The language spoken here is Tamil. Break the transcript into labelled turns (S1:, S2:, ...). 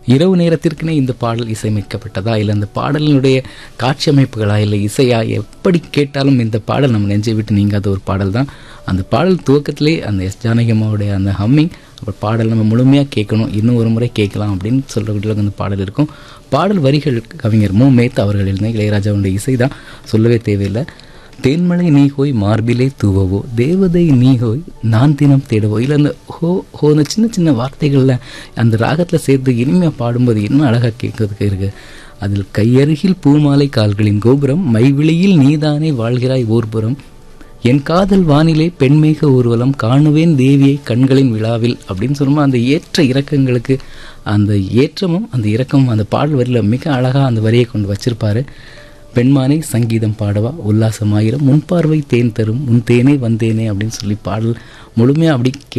S1: இரவு நேரத்திற்குனே இந்த பாடல் இசையமைக்கப்பட்டதா இல்லை அந்த பாடலினுடைய காட்சி அமைப்புகளா இல்லை இசையா எப்படி கேட்டாலும் இந்த பாடல் நம்ம நெஞ்சை விட்டு நீங்காத ஒரு பாடல் தான் அந்த பாடல் துவக்கத்திலே அந்த எஸ் ஜானகியம்மாவுடைய அந்த ஹம்மிங் அப்புறம் பாடல் நம்ம முழுமையாக கேட்கணும் இன்னும் ஒரு முறை கேட்கலாம் அப்படின்னு சொல்கிற அந்த பாடல் இருக்கும் பாடல் வரிகள் கவிஞர் மு மேத் அவர்கள் எழுந்த இளையராஜாவுடைய இசை தான் சொல்லவே தேவையில்லை தேன்மலை நீ ஹோய் மார்பிலே தூவவோ தேவதை நீ ஹோய் நான் தினம் தேடவோ இல்லை அந்த ஹோ ஹோ அந்த சின்ன சின்ன வார்த்தைகளில் அந்த ராகத்தில் சேர்த்து இனிமையாக பாடும்போது இன்னும் அழகாக கேட்கறதுக்கு இருக்கு அதில் கையருகில் பூமாலை கால்களின் கோபுரம் மைவிழியில் நீதானே வாழ்கிறாய் ஓர்புறம் என் காதல் வானிலே பெண்மேக ஊர்வலம் காணுவேன் தேவியை கண்களின் விழாவில் அப்படின்னு சொல்லும்போது அந்த ஏற்ற இறக்கங்களுக்கு அந்த ஏற்றமும் அந்த இறக்கமும் அந்த பாடல் வரியில் மிக அழகாக அந்த வரியை கொண்டு வச்சிருப்பாரு பெண்மானை சங்கீதம் பாடவா உல்லாசமாயிரம் முன்பார்வை தேன் தரும் முன் தேனே வந்தேனே அப்படின்னு சொல்லி பாடல் முழுமையாக அப்படி